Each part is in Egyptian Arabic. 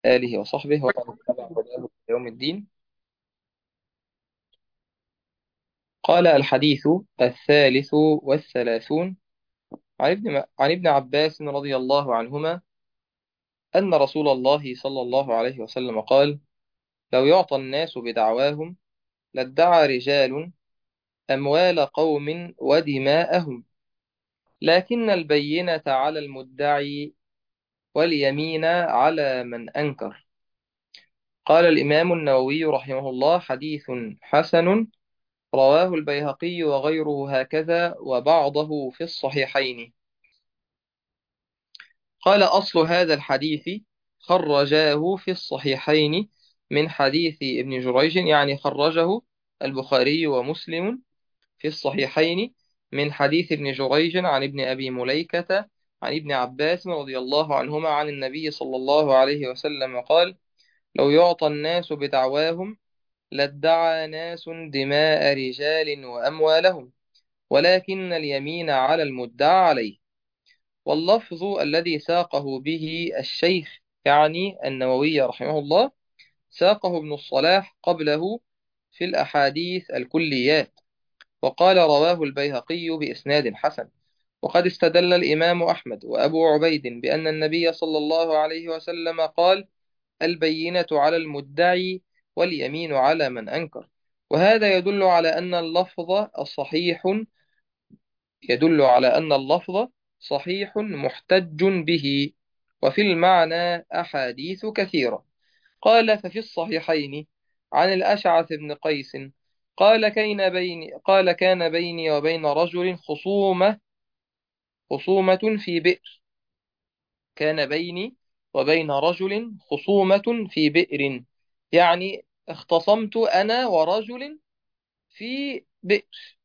آله وصحبه ومن اتبع هداه إلى يوم الدين قال الحديث الثالث والثلاثون عن ابن عن ابن عباس رضي الله عنهما أن رسول الله صلى الله عليه وسلم قال لو يعطى الناس بدعواهم لادعى رجال أموال قوم ودماءهم لكن البينة على المدعي واليمين على من أنكر قال الإمام النووي رحمه الله حديث حسن رواه البيهقي وغيره هكذا وبعضه في الصحيحين قال أصل هذا الحديث خرجاه في الصحيحين من حديث ابن جريج يعني خرجه البخاري ومسلم في الصحيحين من حديث ابن جريج عن ابن أبي مليكة عن ابن عباس رضي الله عنهما عن النبي صلى الله عليه وسلم قال لو يعطى الناس بدعواهم لادعى ناس دماء رجال وأموالهم ولكن اليمين على المدعى عليه واللفظ الذي ساقه به الشيخ يعني النووي رحمه الله ساقه ابن الصلاح قبله في الأحاديث الكليات وقال رواه البيهقي بإسناد حسن وقد استدل الإمام أحمد وأبو عبيد بأن النبي صلى الله عليه وسلم قال البينة على المدعي واليمين على من أنكر وهذا يدل على أن اللفظ الصحيح يدل على أن اللفظ صحيح محتج به وفي المعنى أحاديث كثيرة قال ففي الصحيحين عن الأشعث بن قيس قال كان بيني قال كان بيني وبين رجل خصومة خصومة في بئر كان بيني وبين رجل خصومة في بئر يعني اختصمت أنا ورجل في بئر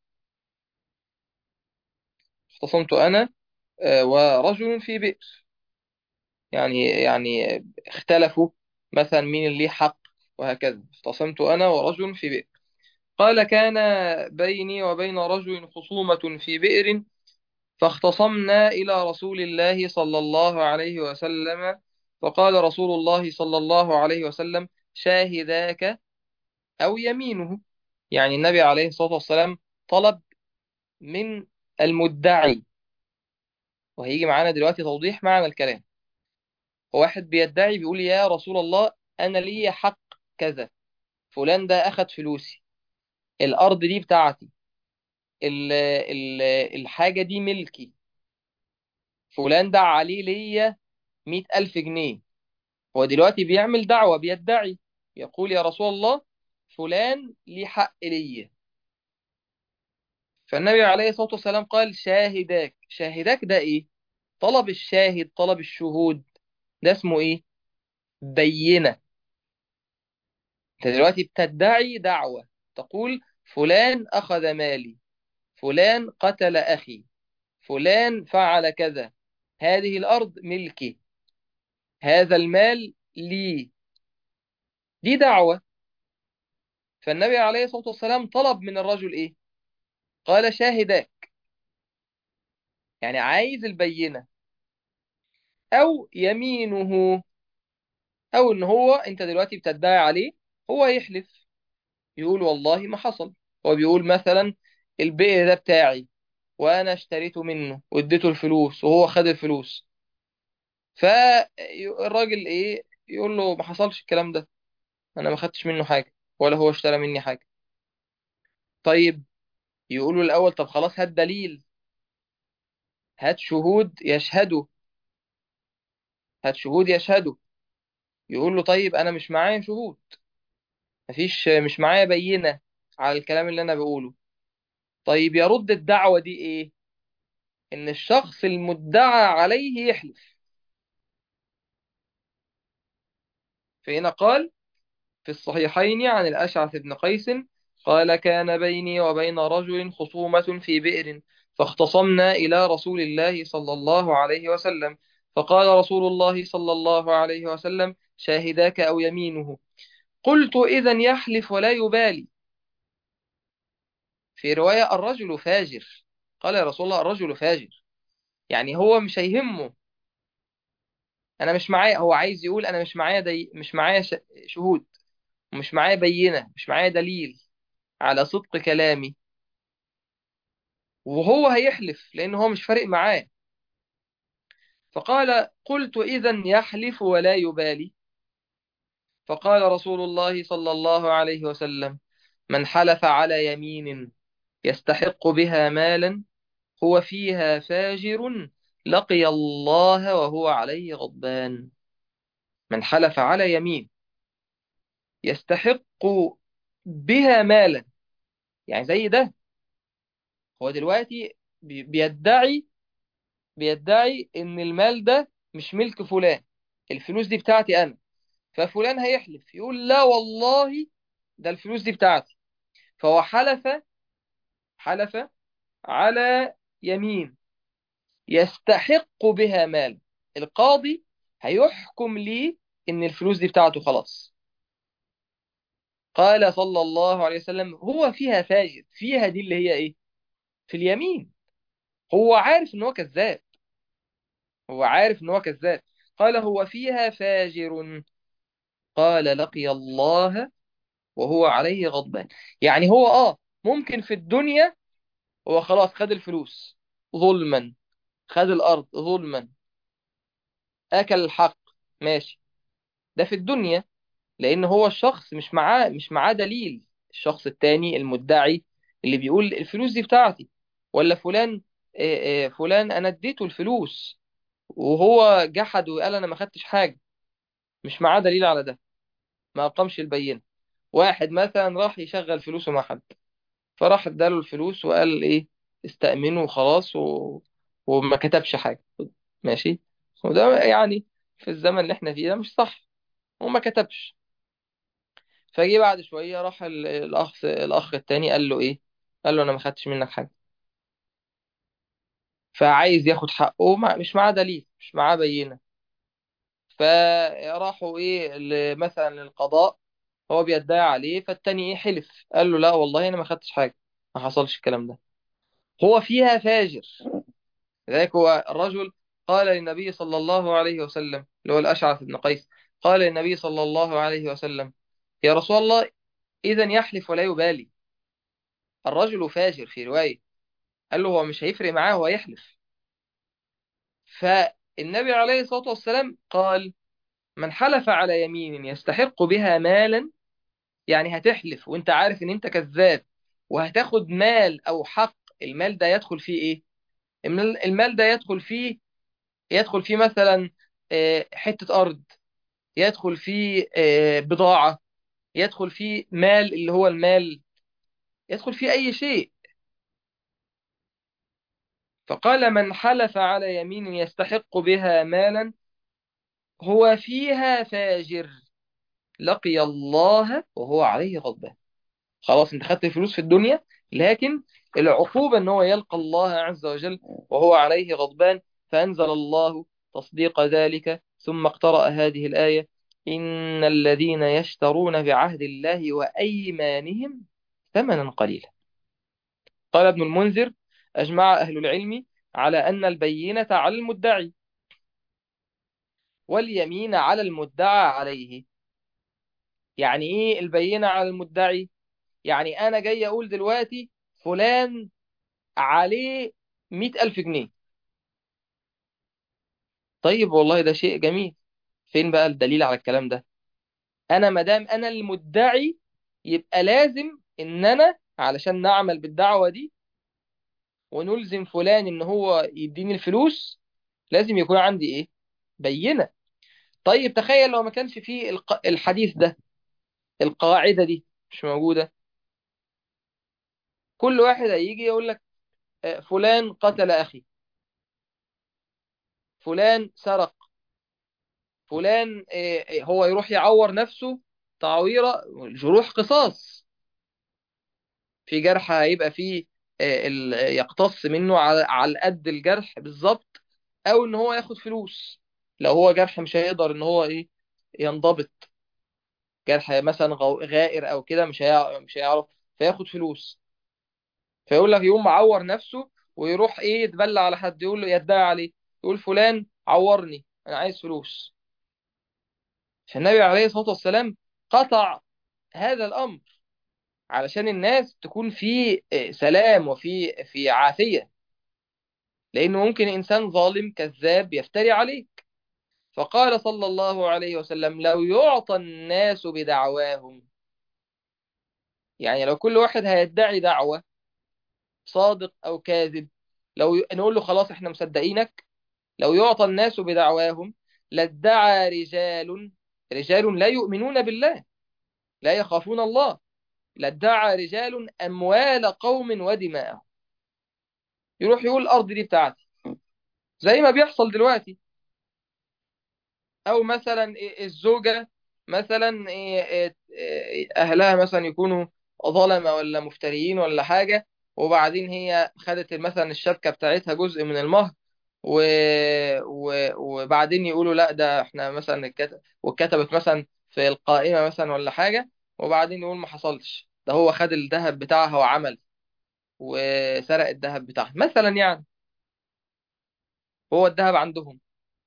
اختصمت أنا آه، ورجل في بئر يعني يعني اختلفوا مثلا مين اللي حق وهكذا اختصمت أنا ورجل في بئر قال كان بيني وبين رجل خصومة في بئر فاختصمنا إلى رسول الله صلى الله عليه وسلم فقال رسول الله صلى الله عليه وسلم شاهداك أو يمينه يعني النبي عليه الصلاة والسلام طلب من المدعي وهيجي معانا دلوقتي توضيح معنى الكلام واحد بيدعي بيقول يا رسول الله أنا لي حق كذا فلان ده أخد فلوسي الأرض دي بتاعتي ال ال الحاجة دي ملكي فلان ده عليه ليا مئة ألف جنيه هو دلوقتي بيعمل دعوة بيدعي يقول يا رسول الله فلان ليه حق ليا فالنبي عليه الصلاة والسلام قال شاهداك شاهداك ده ايه طلب الشاهد طلب الشهود ده اسمه ايه بينة انت دلوقتي بتدعي دعوة تقول فلان أخذ مالي فلان قتل أخي فلان فعل كذا هذه الأرض ملكي هذا المال لي دي دعوة فالنبي عليه الصلاة والسلام طلب من الرجل إيه قال شاهداك يعني عايز البينة أو يمينه أو إن هو أنت دلوقتي بتدعي عليه هو يحلف يقول والله ما حصل هو بيقول مثلا البئر ده بتاعي وأنا اشتريته منه واديته الفلوس وهو خد الفلوس فالراجل إيه يقول له ما حصلش الكلام ده أنا ما خدتش منه حاجة ولا هو اشترى مني حاجة طيب يقولوا الأول طب خلاص هات دليل هات شهود يشهدوا هات شهود يشهدوا يقول له طيب أنا مش معايا شهود مفيش مش معايا بينة على الكلام اللي أنا بقوله طيب يرد الدعوة دي إيه إن الشخص المدعى عليه يحلف فهنا قال في الصحيحين عن الأشعث بن قيس قال كان بيني وبين رجل خصومة في بئر فاختصمنا إلى رسول الله صلى الله عليه وسلم فقال رسول الله صلى الله عليه وسلم شاهداك أو يمينه قلت إذا يحلف ولا يبالي في رواية الرجل فاجر قال يا رسول الله الرجل فاجر يعني هو مش هيهمه انا مش معايا هو عايز يقول انا مش معايا دي مش معايا ش... شهود ومش معايا بينة مش معايا دليل على صدق كلامي وهو هيحلف لان هو مش فارق معاه فقال قلت اذا يحلف ولا يبالي فقال رسول الله صلى الله عليه وسلم من حلف على يمين يستحق بها مالا هو فيها فاجر لقي الله وهو عليه غضبان من حلف على يمين يستحق بها مالا يعني زي ده هو دلوقتي بي- بيدعي بيدعي ان المال ده مش ملك فلان الفلوس دي بتاعتي انا ففلان هيحلف يقول لا والله ده الفلوس دي بتاعتي فهو حلف حلف على يمين يستحق بها مال القاضي هيحكم لي ان الفلوس دي بتاعته خلاص قال صلى الله عليه وسلم هو فيها فاجر فيها دي اللي هي ايه في اليمين هو عارف ان هو كذاب هو عارف ان هو كذاب قال هو فيها فاجر قال لقي الله وهو عليه غضبان يعني هو اه ممكن في الدنيا هو خلاص خد الفلوس ظلما خد الارض ظلما اكل الحق ماشي ده في الدنيا لان هو الشخص مش معاه مش معاه دليل الشخص التاني المدعي اللي بيقول الفلوس دي بتاعتي ولا فلان آه، آه، فلان انا اديته الفلوس وهو جحد وقال انا ما خدتش حاجه مش معاه دليل على ده ما اقامش البينه واحد مثلا راح يشغل فلوسه مع حد فراح اداله الفلوس وقال ايه استأمنه وخلاص و... وما كتبش حاجه ماشي وده يعني في الزمن اللي احنا فيه ده مش صح وما كتبش فجي بعد شويه راح ال- الاخ الاخ التاني قال له ايه قال له انا ما خدتش منك حاجه فعايز ياخد حقه مع... مش معاه دليل مش معاه بينه فراحوا ايه ل- مثلا للقضاء هو بيدعي عليه فالتاني ايه حلف قال له لا والله انا ما خدتش حاجه ما حصلش الكلام ده هو فيها فاجر لذلك هو الرجل قال للنبي صلى الله عليه وسلم اللي هو الاشعث بن قيس قال للنبي صلى الله عليه وسلم يا رسول الله اذا يحلف ولا يبالي الرجل فاجر في روايه قال له هو مش هيفرق معاه هو يحلف فالنبي عليه الصلاه والسلام قال من حلف على يمين يستحق بها مالا يعني هتحلف وانت عارف ان انت كذاب وهتاخد مال او حق المال ده يدخل فيه ايه المال المال ده يدخل فيه يدخل فيه مثلا آه، حتة ارض يدخل فيه آه، بضاعة يدخل فيه مال اللي هو المال يدخل فيه اي شيء فقال من حلف على يمين يستحق بها مالا هو فيها فاجر لقي الله وهو عليه غضبان خلاص انت خدت الفلوس في الدنيا لكن العقوبة ان هو يلقى الله عز وجل وهو عليه غضبان فأنزل الله تصديق ذلك ثم اقترأ هذه الآية إن الذين يشترون بعهد الله وأيمانهم ثمنا قليلا قال ابن المنذر أجمع أهل العلم على أن البينة على المدعي واليمين على المدعى عليه يعني إيه البينة على المدعي يعني أنا جاي أقول دلوقتي فلان عليه مئة ألف جنيه طيب والله ده شيء جميل فين بقى الدليل على الكلام ده أنا مدام أنا المدعي يبقى لازم إن أنا علشان نعمل بالدعوة دي ونلزم فلان إن هو يديني الفلوس لازم يكون عندي إيه بينة طيب تخيل لو ما كانش فيه الق- الحديث ده القاعدة دي مش موجودة كل واحد هيجي يقول لك آه، فلان قتل أخي فلان سرق فلان آه، آه، هو يروح يعور نفسه تعويرة جروح قصاص في جرح هيبقى فيه آه، ال- يقتص منه على على قد الجرح بالظبط او ان هو ياخد فلوس لو هو جرح مش هيقدر ان هو ايه ينضبط جرح مثلا غو- غائر او كده مش هيع- مش هيعرف فياخد فلوس فيقول لك يقوم معور نفسه ويروح ايه يتبلى على حد يقول له يدعي عليه يقول فلان عورني أنا عايز فلوس فالنبي عليه الصلاة والسلام قطع هذا الأمر علشان الناس تكون في سلام وفي في عافية لأنه ممكن إنسان ظالم كذاب يفتري عليك فقال صلى الله عليه وسلم لو يعطى الناس بدعواهم يعني لو كل واحد هيدعي دعوة صادق أو كاذب لو ي- نقول له خلاص احنا مصدقينك لو يعطى الناس بدعواهم لادعى رجال رجال لا يؤمنون بالله لا يخافون الله لادعى رجال أموال قوم ودماءهم يروح يقول الأرض دي بتاعتي زي ما بيحصل دلوقتي أو مثلا إيه الزوجة مثلا إيه إيه إيه أهلها مثلا يكونوا ظلمة ولا مفتريين ولا حاجة وبعدين هي خدت مثلا الشبكة بتاعتها جزء من المهر و... و... وبعدين يقولوا لا ده احنا مثلا الكت... واتكتبت مثلا في القائمة مثلا ولا حاجة وبعدين يقول ما حصلش ده هو خد الذهب بتاعها وعمل وسرق الذهب بتاعها مثلا يعني هو الذهب عندهم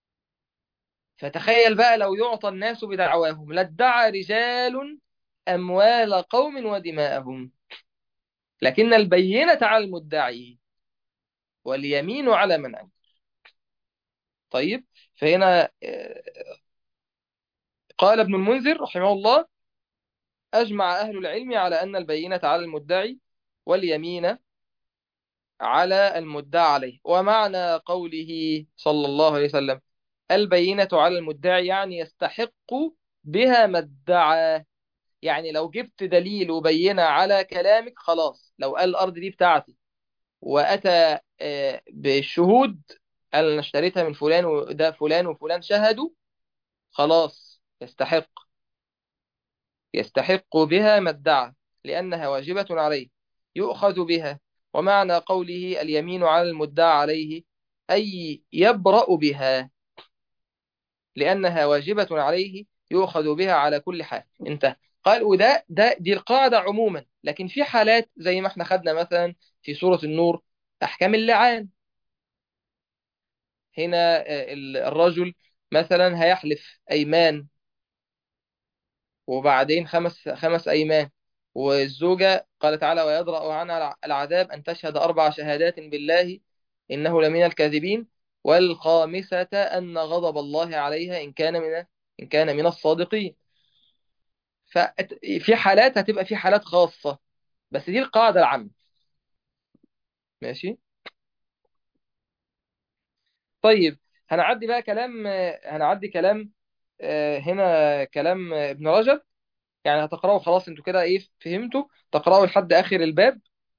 فتخيل بقى لو يعطى الناس بدعواهم لادعى رجال أموال قوم ودماءهم لكن البينة على المدعي واليمين على من أنكر طيب فهنا آه، قال ابن المنذر رحمه الله أجمع أهل العلم على أن البينة على المدعي واليمين على المدعى عليه ومعنى قوله صلى الله عليه وسلم البينة على المدعي يعني يستحق بها ما ادعى يعني لو جبت دليل وبينة على كلامك خلاص لو قال الأرض دي بتاعتي وأتى آه، بالشهود قال أنا اشتريتها من فلان وده فلان وفلان شهدوا خلاص يستحق يستحق بها ما ادعى لأنها واجبة عليه يؤخذ بها ومعنى قوله اليمين على المدعى عليه أي يبرأ بها لأنها واجبة عليه يؤخذ بها على كل حال انتهى قال وده ده دي القاعدة عموما لكن في حالات زي ما احنا خدنا مثلا في سورة النور أحكام اللعان هنا آه، ال- الرجل مثلا هيحلف أيمان وبعدين خمس خمس أيمان والزوجة قال تعالى ويدرأ عنها العذاب أن تشهد أربع شهادات بالله إنه لمن الكاذبين والخامسة أن غضب الله عليها إن كان من إن كان من الصادقين ففي حالات هتبقى في حالات خاصة بس دي القاعدة العامة ماشي طيب هنعدي بقى كلام هنعدي كلام آه، هنا كلام ابن رجب يعني هتقرأوا خلاص انتوا كده ايه فهمتوا تقرأوا لحد آخر الباب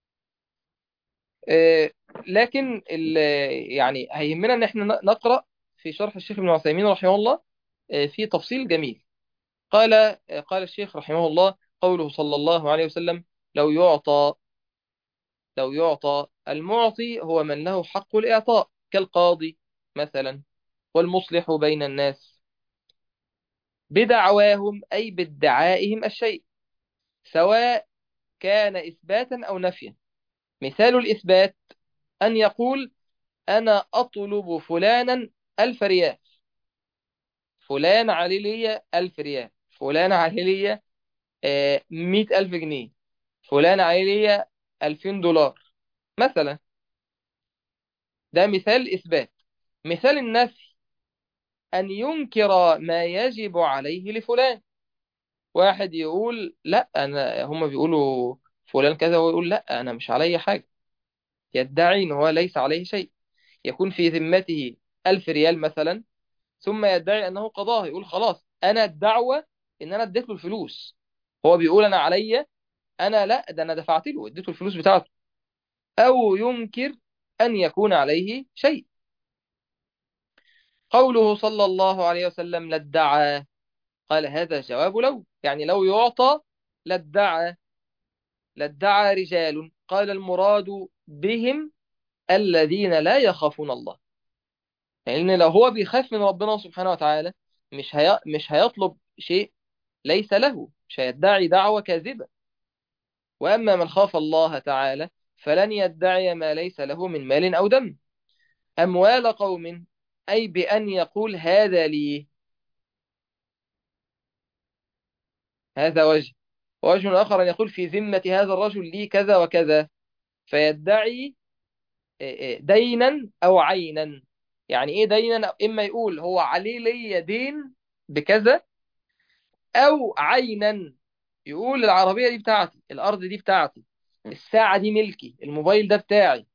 آه، لكن ال- يعني هيهمنا ان احنا نقرأ في شرح الشيخ ابن عثيمين رحمه الله آه، في تفصيل جميل قال آه، قال الشيخ رحمه الله قوله صلى الله عليه وسلم لو يعطى لو يعطى المعطي هو من له حق الإعطاء كالقاضي مثلا والمصلح بين الناس بدعواهم أي بادعائهم الشيء سواء كان إثباتا أو نفيا مثال الإثبات أن يقول أنا أطلب فلانا ألف ريال فلان عليه لي ألف ريال فلان عليه لي آه، مئة ألف جنيه فلان عليه لي ألفين دولار مثلا ده مثال إثبات مثال النفي أن ينكر ما يجب عليه لفلان واحد يقول لا أنا هم بيقولوا فلان كذا ويقول لا أنا مش علي حاجة يدعي إن هو ليس عليه شيء يكون في ذمته ألف ريال مثلا ثم يدعي أنه قضاه يقول خلاص أنا الدعوة إن أنا اديت له الفلوس هو بيقول أنا عليا أنا لا ده أنا دفعت له اديته الفلوس بتاعته أو ينكر أن يكون عليه شيء قوله صلى الله عليه وسلم لادعى قال هذا جواب لو يعني لو يعطى لادعى لادعى رجال قال المراد بهم الذين لا يخافون الله لأن لو هو بيخاف من ربنا سبحانه وتعالى مش هي... مش هيطلب شيء ليس له مش هيدعي دعوة كاذبة وأما من خاف الله تعالى فلن يدعي ما ليس له من مال أو دم أموال قوم أي بأن يقول هذا لي هذا وجه ووجه آخر أن يقول في ذمة هذا الرجل لي كذا وكذا فيدعي دينا أو عينا يعني إيه دينا إما يقول هو عليه لي دين بكذا أو عينا يقول العربية دي بتاعتي الأرض دي بتاعتي الساعة دي ملكي الموبايل ده بتاعي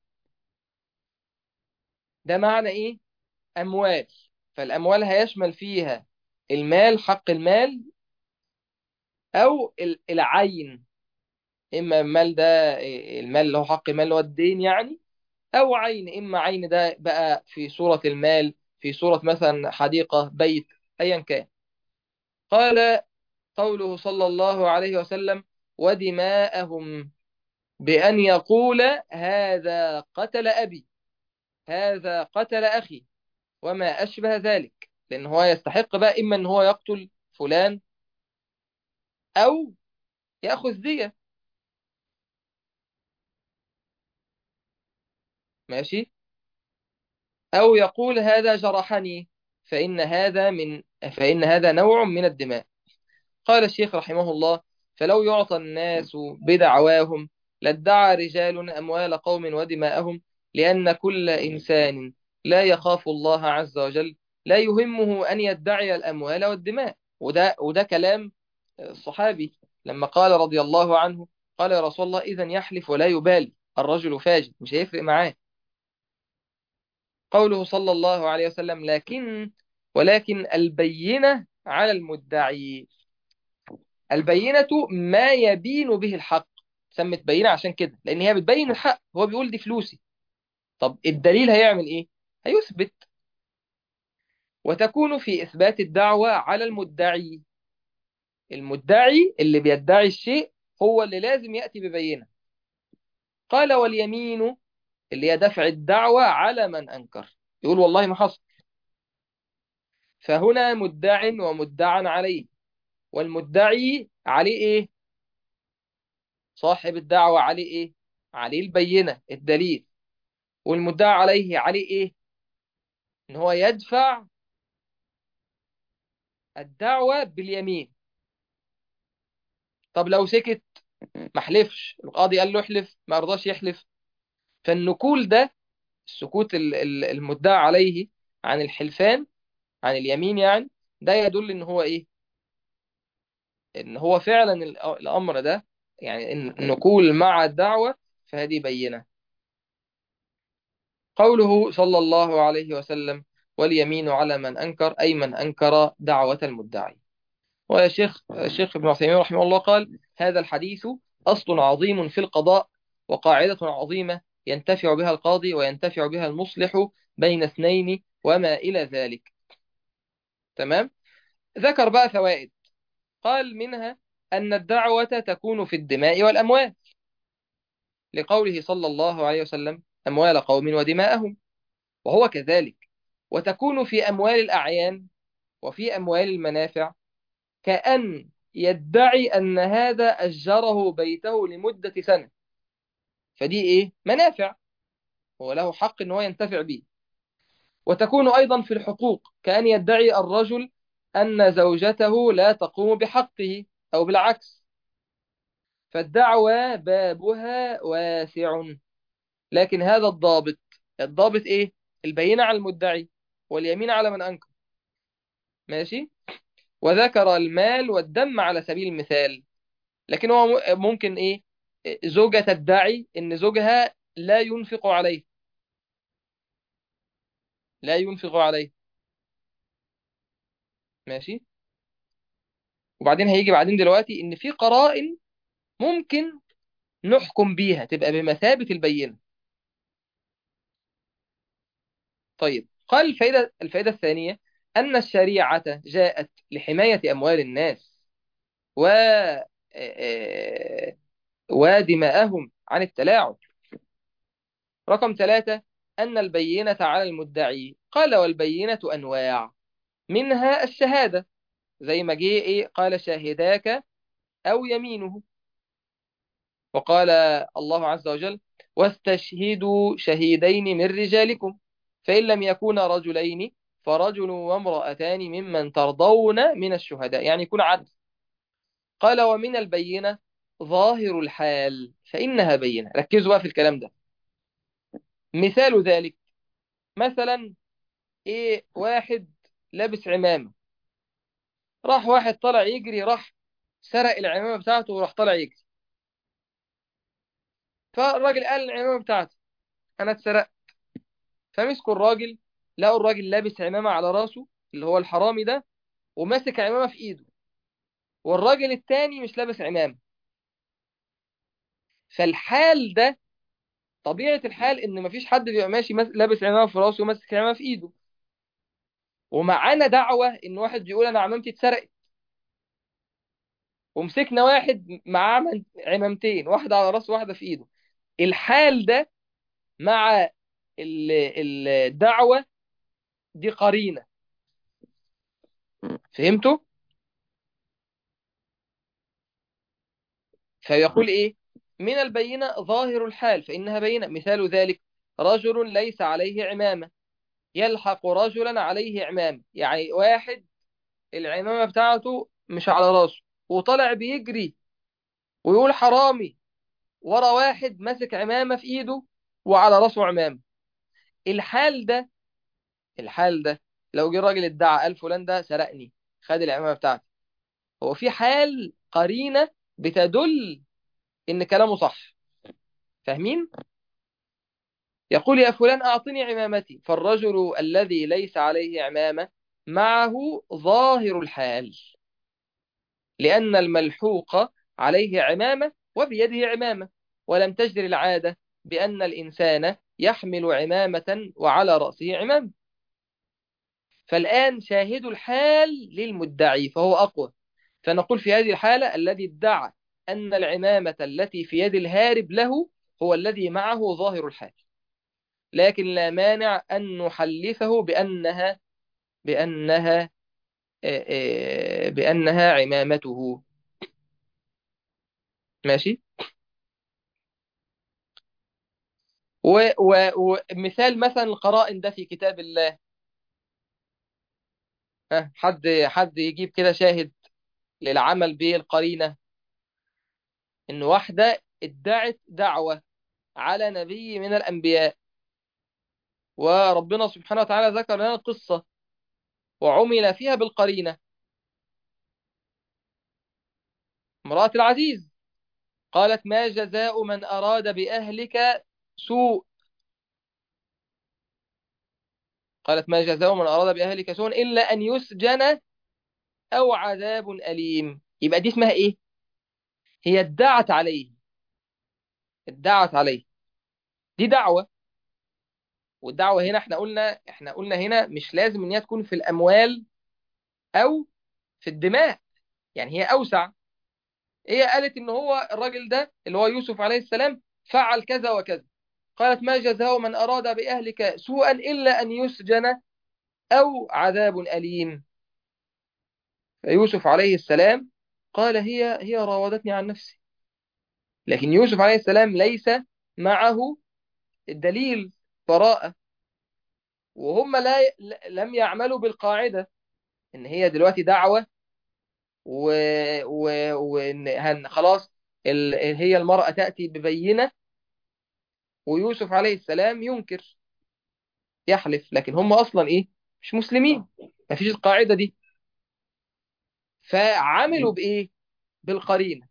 ده معنى إيه أموال فالأموال هيشمل فيها المال حق المال أو العين إما المال ده المال اللي هو حق المال اللي هو الدين يعني أو عين إما عين ده بقى في صورة المال في صورة مثلا حديقة بيت أيا كان قال قوله صلى الله عليه وسلم ودماءهم بأن يقول هذا قتل أبي هذا قتل أخي وما أشبه ذلك لأن هو يستحق بقى إما أن هو يقتل فلان أو يأخذ دية ماشي أو يقول هذا جرحني فإن هذا من فإن هذا نوع من الدماء قال الشيخ رحمه الله فلو يعطى الناس بدعواهم لادعى رجال أموال قوم ودماءهم لأن كل إنسان لا يخاف الله عز وجل لا يهمه أن يدعي الأموال والدماء وده, وده كلام الصحابي لما قال رضي الله عنه قال يا رسول الله إذا يحلف ولا يبالي الرجل فاجر مش هيفرق معاه قوله صلى الله عليه وسلم لكن ولكن البينة على المدعي البينة ما يبين به الحق سمت بينة عشان كده لأن هي بتبين الحق هو بيقول دي فلوسي طب الدليل هيعمل إيه هيثبت وتكون في إثبات الدعوة على المدعي المدعي اللي بيدعي الشيء هو اللي لازم يأتي ببينة قال واليمين اللي هي دفع الدعوة على من أنكر يقول والله ما حصل فهنا مدع ومدعى عليه والمدعي عليه إيه صاحب الدعوة عليه إيه عليه البينة الدليل والمدعى عليه عليه إيه إن هو يدفع الدعوة باليمين طب لو سكت ما حلفش القاضي قال له احلف ما رضاش يحلف فالنكول ده السكوت المدعى عليه عن الحلفان عن اليمين يعني ده يدل ان هو ايه ان هو فعلا الامر ده يعني النكول مع الدعوة فهذه بينة قوله صلى الله عليه وسلم واليمين على من أنكر أي من أنكر دعوة المدعي وشيخ الشيخ ابن عثيمين رحمه الله قال هذا الحديث أصل عظيم في القضاء وقاعدة عظيمة ينتفع بها القاضي وينتفع بها المصلح بين اثنين وما إلى ذلك تمام ذكر بقى فوائد قال منها أن الدعوة تكون في الدماء والأموال لقوله صلى الله عليه وسلم أموال قوم ودماءهم وهو كذلك وتكون في أموال الأعيان وفي أموال المنافع كأن يدعي أن هذا أجره بيته لمدة سنة فدي إيه؟ منافع هو له حق أنه ينتفع به وتكون أيضا في الحقوق كأن يدعي الرجل أن زوجته لا تقوم بحقه أو بالعكس فالدعوة بابها واسع لكن هذا الضابط الضابط إيه؟ البينة على المدعي واليمين على من أنكر ماشي؟ وذكر المال والدم على سبيل المثال لكن هو ممكن إيه؟ زوجة تدعي إن زوجها لا ينفق عليه لا ينفق عليه ماشي وبعدين هيجي بعدين دلوقتي ان في قرائن ممكن نحكم بيها تبقى بمثابة البينة طيب قال الفائدة الفائدة الثانية أن الشريعة جاءت لحماية أموال الناس و ودماءهم عن التلاعب رقم ثلاثة أن البينة على المدعي قال والبينة أنواع منها الشهادة زي ما جه إيه قال شاهداك أو يمينه وقال الله عز وجل واستشهدوا شهيدين من رجالكم فإن لم يكونا رجلين فرجل وامرأتان ممن ترضون من الشهداء يعني يكون عدل قال ومن البينة ظاهر الحال فإنها بينة ركزوا بقى في الكلام ده مثال ذلك مثلا ايه واحد لابس عمامة راح واحد طلع يجري راح سرق العمامة بتاعته وراح طلع يجري فالراجل قال العمامة بتاعته انا اتسرقت فمسكوا الراجل لقوا الراجل لابس عمامة على راسه اللي هو الحرامي ده وماسك عمامة في ايده والراجل التاني مش لابس عمامة فالحال ده طبيعة الحال ان مفيش حد بيبقى ماشي ماس- لابس عمامة في راسه وماسك عمامة في ايده ومعانا دعوة ان واحد بيقول انا عمامتي اتسرقت ومسكنا واحد معاه عم- عمامتين واحدة على راسه واحدة في ايده الحال ده مع ال- ال- الدعوة دي قرينة فهمتوا؟ فيقول ايه من البينة ظاهر الحال فإنها بينة مثال ذلك رجل ليس عليه عمامة يلحق رجلا عليه عمامة يعني واحد العمامة بتاعته مش على راسه وطلع بيجري ويقول حرامي ورا واحد ماسك عمامة في ايده وعلى راسه عمامة الحال ده الحال ده لو جه الراجل ادعى قال فلان ده سرقني خد العمامة بتاعتي هو في حال قرينة بتدل ان كلامه صح فاهمين يقول يا فلان أعطني عمامتي فالرجل الذي ليس عليه عمامة معه ظاهر الحال لأن الملحوق عليه عمامة وبيده عمامة ولم تجر العادة بأن الإنسان يحمل عمامة وعلى رأسه عمامة فالآن شاهد الحال للمدعي فهو أقوى فنقول في هذه الحالة الذي ادعى أن العمامة التي في يد الهارب له هو الذي معه ظاهر الحال لكن لا مانع أن نحلفه بأنها بأنها آه، آه، بأنها عمامته ماشي و- و- ومثال مثلا القرائن ده في كتاب الله ها، حد حد يجيب كده شاهد للعمل بالقرينة إن واحدة ادعت دعوة على نبي من الأنبياء وربنا سبحانه وتعالى ذكر لنا القصة وعمل فيها بالقرينة امرأة العزيز قالت ما جزاء من أراد بأهلك سوء قالت ما جزاء من أراد بأهلك سوء إلا أن يسجن أو عذاب أليم يبقى دي اسمها إيه؟ هي ادعت عليه ادعت عليه دي دعوة والدعوة هنا احنا قلنا احنا قلنا هنا مش لازم ان هي تكون في الأموال أو في الدماء يعني هي أوسع هي قالت ان هو الراجل ده اللي هو يوسف عليه السلام فعل كذا وكذا قالت ما جزاء من أراد بأهلك سوءا إلا أن يسجن أو عذاب أليم فيوسف عليه السلام قال هي هي راودتني عن نفسي لكن يوسف عليه السلام ليس معه الدليل براءة وهم لا لم يعملوا بالقاعدة ان هي دلوقتي دعوة و... و... وان هن... خلاص ال... هي المرأة تأتي ببينة ويوسف عليه السلام ينكر يحلف لكن هم اصلا ايه مش مسلمين مفيش القاعدة دي فعملوا بايه بالقرينة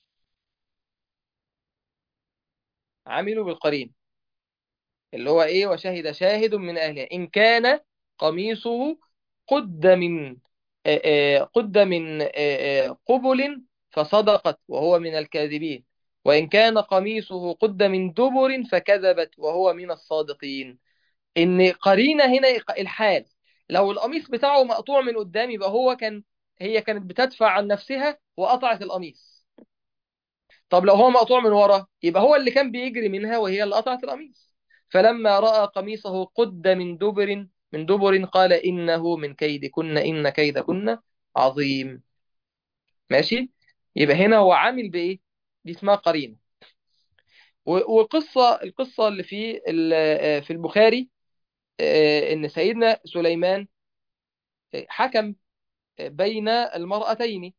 عملوا بالقرينة اللي هو ايه وشهد شاهد من اهلها ان كان قميصه قد من آه، آه، قد من آه، آه، قبل فصدقت وهو من الكاذبين وإن كان قميصه قد من دبر فكذبت وهو من الصادقين إن قرينة هنا الحال لو القميص بتاعه مقطوع من قدام يبقى هو كان هي كانت بتدفع عن نفسها وقطعت القميص طب لو هو مقطوع من ورا يبقى هو اللي كان بيجري منها وهي اللي قطعت القميص فلما رأى قميصه قد من دبر من دبر قال إنه من كيدكن إن كيدكن عظيم ماشي يبقى هنا هو عامل بإيه دي اسمها قرينة و- وقصة القصة اللي في ال- آه، في البخاري آه، إن سيدنا سليمان حكم بين المرأتين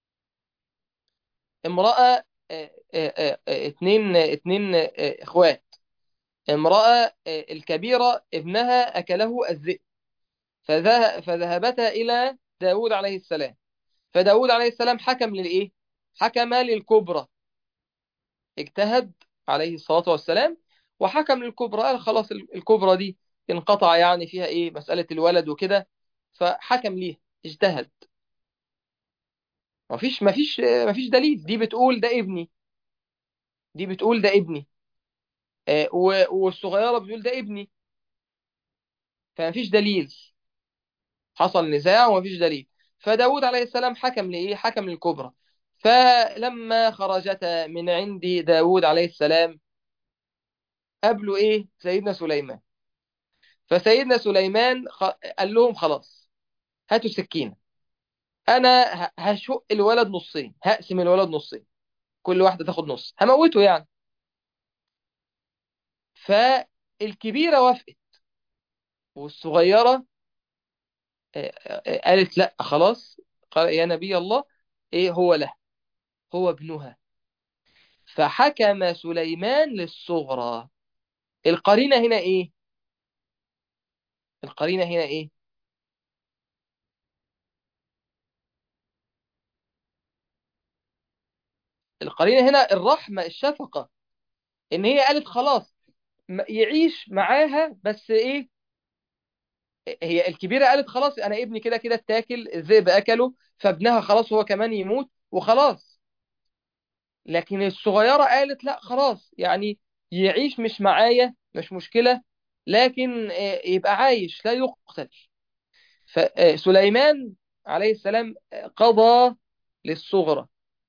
امرأة اتنين اتنين اخوات امرأة الكبيرة ابنها أكله الذئب فذهبتا إلى داود عليه السلام فداود عليه السلام حكم للإيه؟ حكم للكبرى اجتهد عليه الصلاة والسلام وحكم للكبرى قال خلاص الكبرى دي انقطع يعني فيها إيه مسألة الولد وكده فحكم ليه اجتهد مفيش مفيش مفيش دليل دي بتقول ده ابني دي بتقول ده ابني آه والصغيرة بتقول ده ابني فمفيش دليل حصل نزاع ومفيش دليل فداود عليه السلام حكم لإيه حكم للكبرى فلما خرجتا من عند داود عليه السلام قابلوا إيه سيدنا سليمان فسيدنا سليمان خ... قال لهم خلاص هاتوا السكينة أنا هشق الولد نصين هقسم الولد نصين كل واحدة تاخد نص هموته يعني فالكبيرة وافقت والصغيرة قالت لا خلاص قال يا نبي الله ايه هو له هو ابنها فحكم سليمان للصغرى القرينة هنا ايه القرينة هنا ايه القرينة هنا الرحمة الشفقة ان هي قالت خلاص يعيش معاها بس ايه هي الكبيرة قالت خلاص انا ابني كده كده اتاكل الذئب اكله فابنها خلاص هو كمان يموت وخلاص لكن الصغيرة قالت لا خلاص يعني يعيش مش معايا مش مشكلة لكن يبقى عايش لا يقتل فسليمان عليه السلام قضى للصغرى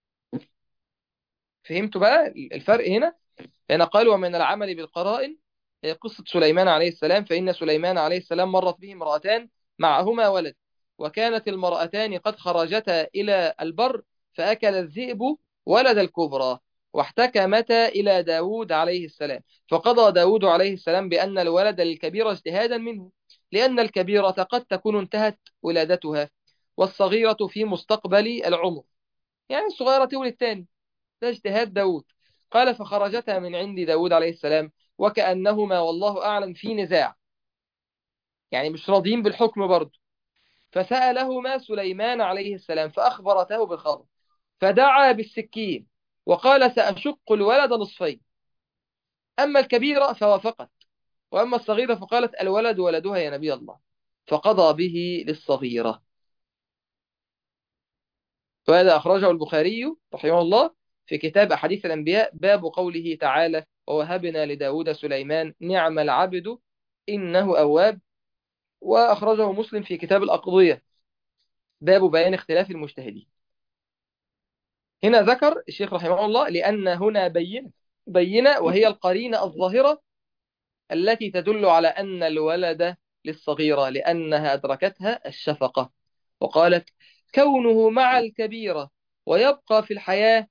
فهمتوا بقى الفرق هنا هنا قال ومن العمل بالقرائن قصة سليمان عليه السلام فإن سليمان عليه السلام مرت به امرأتان معهما ولد وكانت المرأتان قد خرجتا إلى البر فأكل الذئب ولد الكبرى واحتكمتا إلى داود عليه السلام فقضى داود عليه السلام بأن الولد للكبيرة اجتهادا منه لأن الكبيرة قد تكون انتهت ولادتها والصغيرة في مستقبل العمر يعني الصغيرة تولد تاني ده اجتهاد داود قال فخرجتا من عند داود عليه السلام وكأنهما والله أعلم في نزاع يعني مش راضيين بالحكم برضه فسألهما سليمان عليه السلام فأخبرته بالخبر فدعا بالسكين وقال سأشق الولد نصفين أما الكبيرة فوافقت وأما الصغيرة فقالت الولد ولدها يا نبي الله فقضى به للصغيرة وهذا أخرجه البخاري رحمه الله في كتاب أحاديث الأنبياء باب قوله تعالى ووهبنا لداود سليمان نعم العبد إنه أواب وأخرجه مسلم في كتاب الأقضية باب بيان اختلاف المجتهدين هنا ذكر الشيخ رحمه الله لأن هنا بينة بينة وهي القرينة الظاهرة التي تدل على أن الولد للصغيرة لأنها أدركتها الشفقة وقالت كونه مع الكبيرة ويبقى في الحياة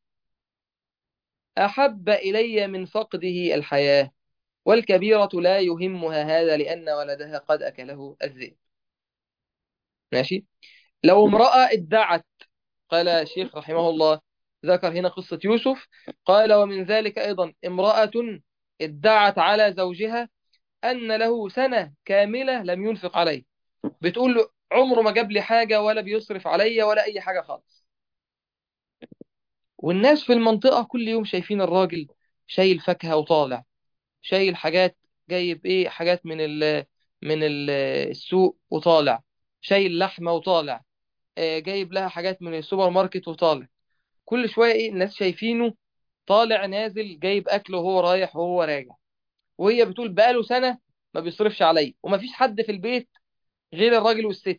أحب إلي من فقده الحياة والكبيرة لا يهمها هذا لأن ولدها قد أكله الذئب ماشي لو امرأة ادعت قال الشيخ رحمه الله ذكر هنا قصة يوسف قال ومن ذلك أيضا امرأة ادعت على زوجها أن له سنة كاملة لم ينفق عليه بتقول له عمره ما جاب لي حاجة ولا بيصرف عليا ولا أي حاجة خالص والناس في المنطقة كل يوم شايفين الراجل شايل فاكهة وطالع شايل حاجات جايب ايه حاجات من ال من ال السوق وطالع شايل لحمة وطالع جايب لها حاجات من السوبر ماركت وطالع كل شوية ايه الناس شايفينه طالع نازل جايب أكله وهو رايح وهو راجع وهي بتقول بقاله سنة ما بيصرفش عليا ومفيش حد في البيت غير الراجل والست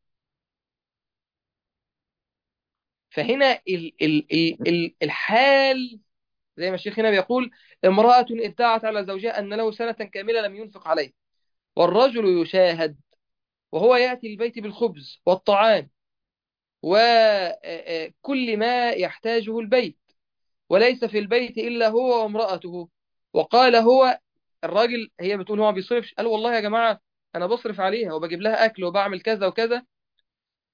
فهنا ال ال ال ال الحال زي ما الشيخ هنا بيقول امرأة ادعت على زوجها أن له سنة كاملة لم ينفق عليه والرجل يشاهد وهو يأتي البيت بالخبز والطعام وكل ما يحتاجه البيت وليس في البيت إلا هو وامرأته وقال هو الراجل هي بتقول هو ما بيصرفش قال والله يا جماعة أنا بصرف عليها وبجيب لها أكل وبعمل كذا وكذا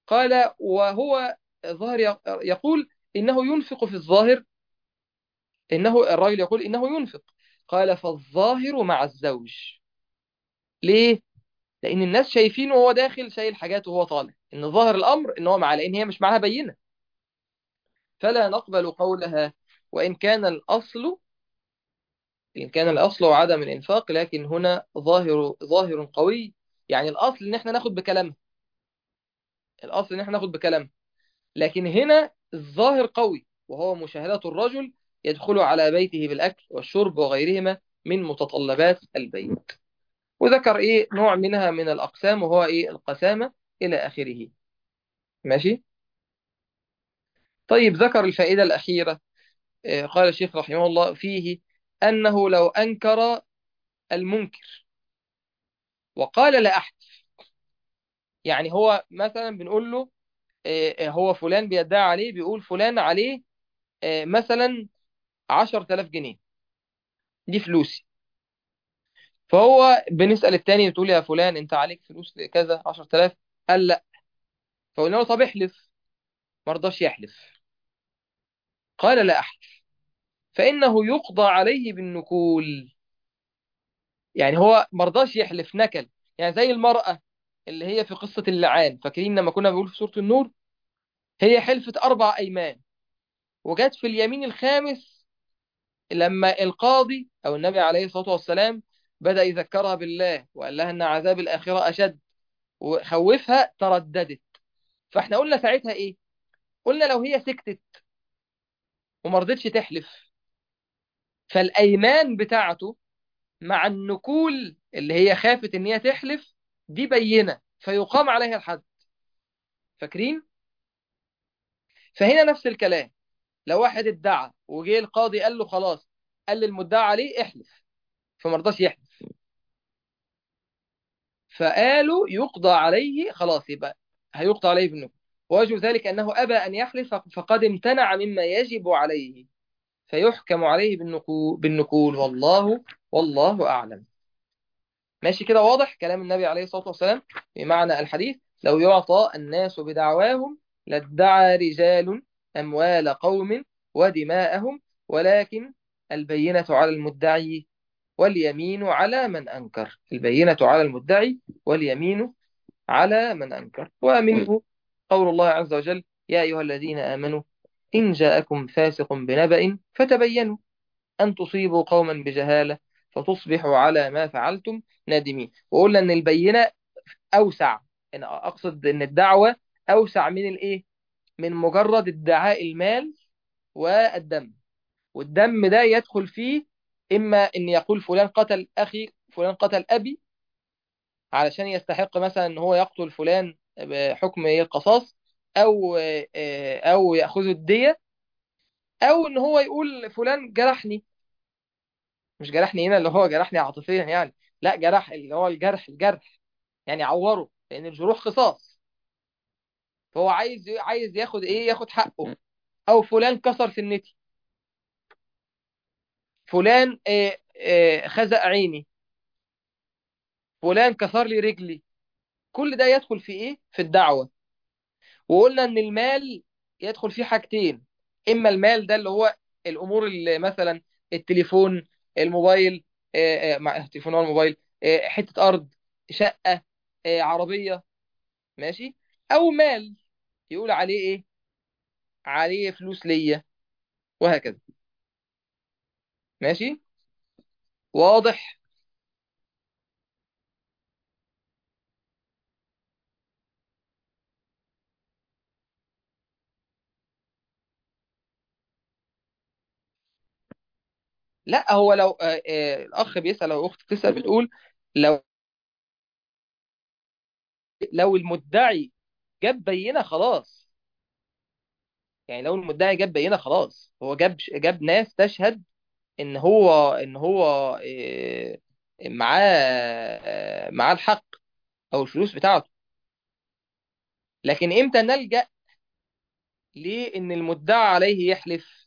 قال وهو ظاهر يقول إنه ينفق في الظاهر إنه الراجل يقول إنه ينفق قال فالظاهر مع الزوج ليه؟ لأن الناس شايفينه وهو داخل شايل حاجات وهو طالع إن ظاهر الأمر إن هو معاه لأن هي مش معاها بينة فلا نقبل قولها وإن كان الأصل إن كان الأصل عدم الإنفاق لكن هنا ظاهر ظاهر قوي يعني الأصل إن إحنا ناخد بكلامها الأصل إن إحنا ناخد بكلامها لكن هنا الظاهر قوي وهو مشاهدة الرجل يدخل على بيته بالأكل والشرب وغيرهما من متطلبات البيت وذكر إيه نوع منها من الأقسام وهو إيه القسامة إلى آخره ماشي طيب ذكر الفائدة الأخيرة آه، قال الشيخ رحمه الله فيه أنه لو أنكر المنكر وقال لا أحدث يعني هو مثلا بنقول له آه، آه، هو فلان بيدعي عليه بيقول فلان عليه آه، مثلا عشر تلاف جنيه دي فلوسي فهو بنسأل التاني بتقول يا فلان انت عليك فلوس كذا عشر تلاف قال لا فقلنا له طب احلف ما رضاش يحلف قال لا احلف فإنه يقضى عليه بالنكول يعني هو ما رضاش يحلف نكل يعني زي المرأة اللي هي في قصة اللعان فاكرين لما كنا بنقول في سورة النور هي حلفت أربع أيمان وجت في اليمين الخامس لما القاضي أو النبي عليه الصلاة والسلام بدأ يذكرها بالله وقال لها أن عذاب الآخرة أشد وخوفها ترددت فاحنا قلنا ساعتها إيه قلنا لو هي سكتت وما رضتش تحلف فالأيمان بتاعته مع النكول اللي هي خافت ان هي تحلف دي بينة فيقام عليها الحد فاكرين فهنا نفس الكلام لو واحد ادعى وجه القاضي قال له خلاص قال للمدعى عليه احلف فما رضاش يحلف فقالوا يقضى عليه خلاص يبقى هيقضى عليه بالنكول ووجه ذلك انه ابى ان يحلف فقد امتنع مما يجب عليه فيحكم عليه بالنكول, بالنكول والله والله اعلم ماشي كده واضح كلام النبي عليه الصلاة والسلام بمعنى الحديث لو يعطى الناس بدعواهم لادعى رجال أموال قوم ودماءهم ولكن البينة على المدعي واليمين على من أنكر البينة على المدعي واليمين على من أنكر ومنه قول الله عز وجل يا أيها الذين آمنوا إن جاءكم فاسق بنبأ فتبينوا أن تصيبوا قوما بجهالة فتصبحوا على ما فعلتم نادمين وقلنا ان البينة اوسع ان اقصد ان الدعوة اوسع من الايه من مجرد ادعاء المال والدم والدم ده يدخل فيه اما ان يقول فلان قتل اخي فلان قتل ابي علشان يستحق مثلا ان هو يقتل فلان بحكم القصاص او او ياخذ الدية او ان هو يقول فلان جرحني مش جرحني هنا اللي هو جرحني عاطفيا يعني لا جرح اللي هو الجرح الجرح يعني عوره لان الجروح قصاص فهو عايز عايز ياخد ايه ياخد حقه او فلان كسر سنتي فلان إيه إيه خزق عيني فلان كسر لي رجلي كل ده يدخل في ايه في الدعوة وقلنا ان المال يدخل فيه حاجتين اما المال ده اللي هو الامور اللي مثلا التليفون الموبايل إيه مع التليفون والموبايل حتة ارض شقة عربية ماشي او مال يقول عليه ايه عليه فلوس ليا وهكذا ماشي واضح لا هو لو آه آه الاخ بيسأل او اخت بتسأل بتقول لو لو المدعي جاب بينة خلاص يعني لو المدعي جاب بينة خلاص هو جاب جاب ناس تشهد ان هو ان هو آه معاه معاه الحق او الفلوس بتاعته لكن امتى نلجأ لان المدعى عليه يحلف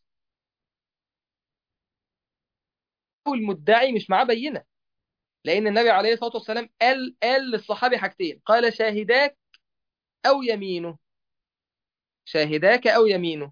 او المدعي مش معاه بينة لان النبي عليه الصلاة والسلام قال قال للصحابي حاجتين قال شاهداك او يمينه شاهداك أو يمينه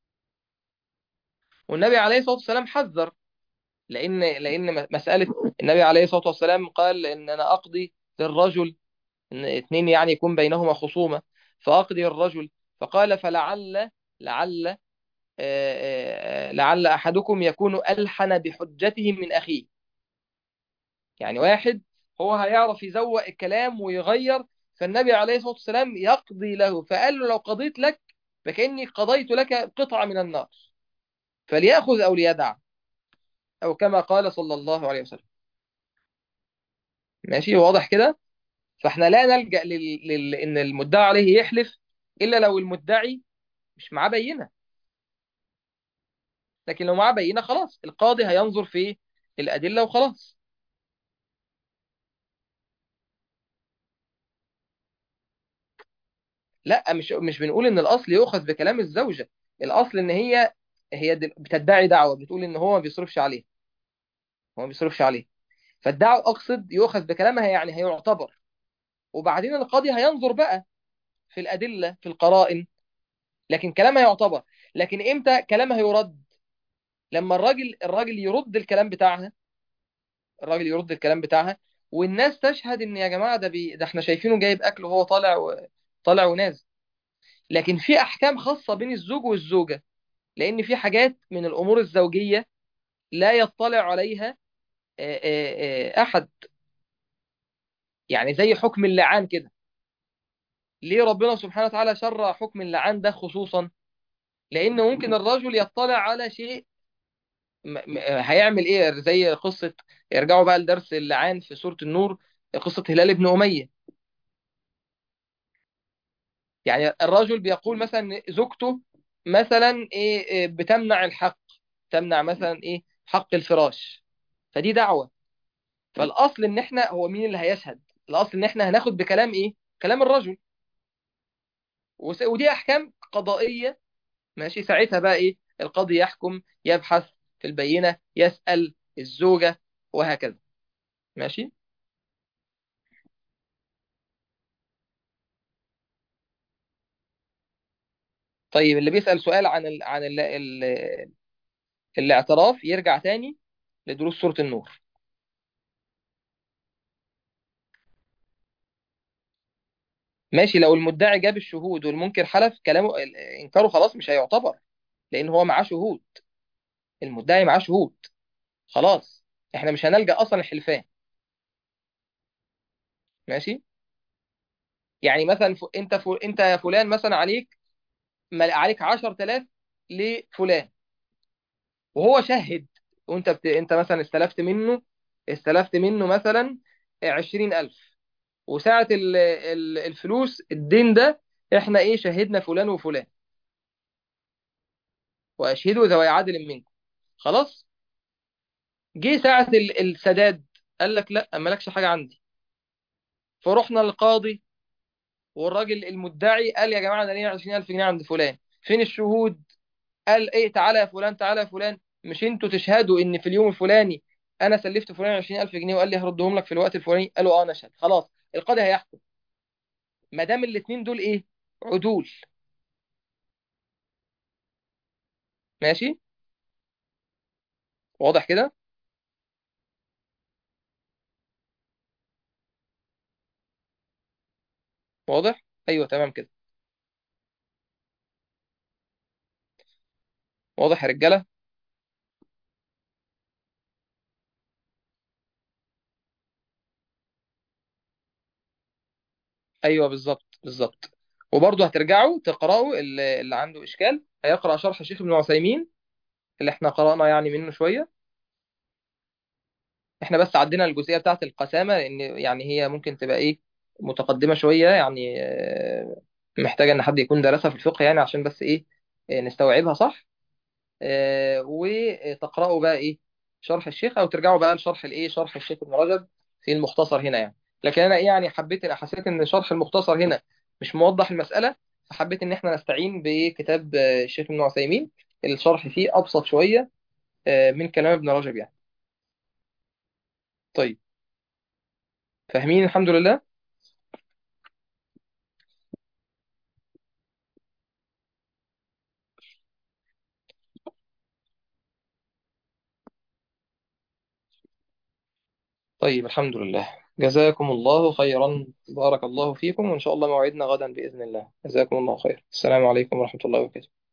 والنبي عليه الصلاة والسلام حذر لأن لأن م- مسألة النبي عليه الصلاة والسلام قال إن أنا أقضي للرجل إن اثنين يعني يكون بينهما خصومة فأقضي الرجل فقال فلعل لعل آه، آه، آه، لعل أحدكم يكون ألحن بحجته من أخيه يعني واحد هو هيعرف يزوق الكلام ويغير فالنبي عليه الصلاة والسلام يقضي له فقال له لو قضيت لك فكأني قضيت لك قطعة من النار فليأخذ أو ليدع أو كما قال صلى الله عليه وسلم ماشي واضح كده فاحنا لا نلجأ لل... لل... إن المدعي عليه يحلف إلا لو المدعي مش معاه بينة لكن لو معاه بينة خلاص القاضي هينظر في الأدلة وخلاص لا مش مش بنقول إن الأصل يؤخذ بكلام الزوجة الأصل إن هي هي دل- بتدعي دعوة بتقول إن هو ما بيصرفش عليها هو ما بيصرفش عليها فالدعوة أقصد يؤخذ بكلامها يعني هيعتبر وبعدين القاضي هينظر بقى في الأدلة في القرائن لكن كلامها يعتبر لكن إمتى كلامها يرد لما الراجل الراجل يرد الكلام بتاعها الراجل يرد الكلام بتاعها والناس تشهد ان يا جماعه ده بي... ده احنا شايفينه جايب اكل وهو طالع و... طالع ونازل لكن في احكام خاصه بين الزوج والزوجه لان في حاجات من الامور الزوجيه لا يطلع عليها آه، آه، آه، احد يعني زي حكم اللعان كده ليه ربنا سبحانه وتعالى شرع حكم اللعان ده خصوصا لان ممكن الرجل يطلع على شيء م... م... هيعمل ايه زي قصه يرجعوا بقى لدرس اللعان في سوره النور قصه هلال بن اميه يعني الرجل بيقول مثلا زوجته مثلا ايه إيه بتمنع الحق تمنع مثلا ايه حق الفراش فدي دعوة فالاصل ان احنا هو مين اللي هيشهد الاصل ان احنا هناخد بكلام ايه كلام الرجل وس- ودي احكام قضائية ماشي ساعتها بقى ايه القاضي يحكم يبحث في البينة يسأل الزوجة وهكذا ماشي طيب اللي بيسأل سؤال عن ال... عن ال... ال... الاعتراف يرجع تاني لدروس سورة النور ماشي لو المدعي جاب الشهود والمنكر حلف كلامه انكاره خلاص مش هيعتبر لان هو معاه شهود المدعي معاه شهود خلاص احنا مش هنلجأ اصلا الحلفان ماشي يعني مثلا ف... انت ف... انت يا فلان مثلا عليك مل... عليك 10000 لفلان وهو شهد وانت بت... انت مثلا استلفت منه استلفت منه مثلا 20000 وساعة ال... ال... الفلوس الدين ده احنا ايه شهدنا فلان وفلان واشهدوا ذوي عدل منكم خلاص جه ساعة ال- السداد قال لك لا مالكش حاجة عندي فرحنا للقاضي والراجل المدعي قال يا جماعة أنا ليا 20000 جنيه عند فلان فين الشهود قال إيه تعالى يا فلان تعالى يا فلان مش أنتوا تشهدوا إن في اليوم الفلاني أنا سلفت فلان 20000 جنيه وقال لي هردهم لك في الوقت الفلاني قالوا أه نشهد خلاص القاضي هيحكم ما دام الاتنين دول إيه عدول ماشي واضح كده واضح أيوه تمام كده واضح يا رجالة ايوه بالظبط بالظبط وبرضه هترجعوا تقرأوا اللي اللي عنده إشكال هيقرأ شرح الشيخ ابن عثيمين اللي احنا قرأنا يعني منه شوية احنا بس عدينا الجزئية بتاعت القسامة لأن يعني هي ممكن تبقى ايه متقدمة شوية يعني آه، محتاجة إن حد يكون درسها في الفقه يعني عشان بس ايه آه، نستوعبها صح آه، وتقرأوا بقى ايه شرح الشيخ أو ترجعوا بقى لشرح الايه شرح الشيخ ابن رجب في المختصر هنا يعني لكن أنا إيه يعني حبيت حسيت إن شرح المختصر هنا مش موضح المسألة فحبيت إن احنا نستعين بكتاب آه، الشيخ ابن عثيمين الشرح فيه أبسط شوية آه، من كلام ابن رجب يعني طيب فاهمين الحمد لله طيب الحمد لله جزاكم الله خيرا بارك الله فيكم وإن شاء الله موعدنا غدا بإذن الله جزاكم الله خير السلام عليكم ورحمة الله وبركاته